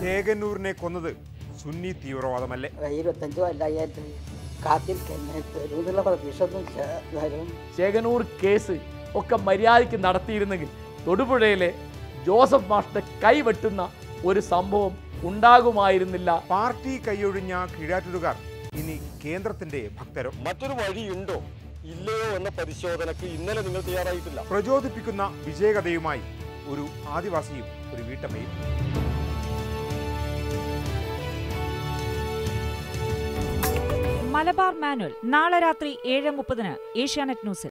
ചേകന്നൂരിനെ കൊന്നത് സുന്നി തീവ്രവാദമല്ലേ ഇരുപത്തഞ്ച് കൊല്ലായിട്ട് കാത്തിരിക്കന്നെ തരൂന്നുള്ള പ്രതീക്ഷ ഒന്നും ഇല്ല എന്നാലും ചേകനൂർ കേസ് ഒക്കെ മര്യാദയ്ക്ക് നടത്തിയിരുന്നെങ്കിൽ തൊടുപുഴയിലെ ജോസഫ് മാഷിന്റെ കൈവെട്ടുന്ന ഒരു സംഭവം ഉണ്ടാകുമായിരുന്നില്ല പാർട്ടി കൈയൊഴിഞ്ഞ കീഴാറ്റൂരുകാർ ഇനി കേന്ദ്രത്തിന്റെ ഭക്തരോ മറ്റൊരു വഴിയുണ്ടോ ഇല്ലയോ എന്ന പരിശോധനയ്ക്ക് ഇന്നലെ നിങ്ങൾ തയ്യാറായിട്ടില്ല പ്രചോദിപ്പിക്കുന്ന വിജയകഥയുമായി ഒരു ആദിവാസിയും ഒരു വീട്ടമ്മയും മലബാർ മാനുവൽ നാളെ രാത്രി ഏഴ് മുപ്പതിന് ഏഷ്യാനെറ്റ് ന്യൂസിൽ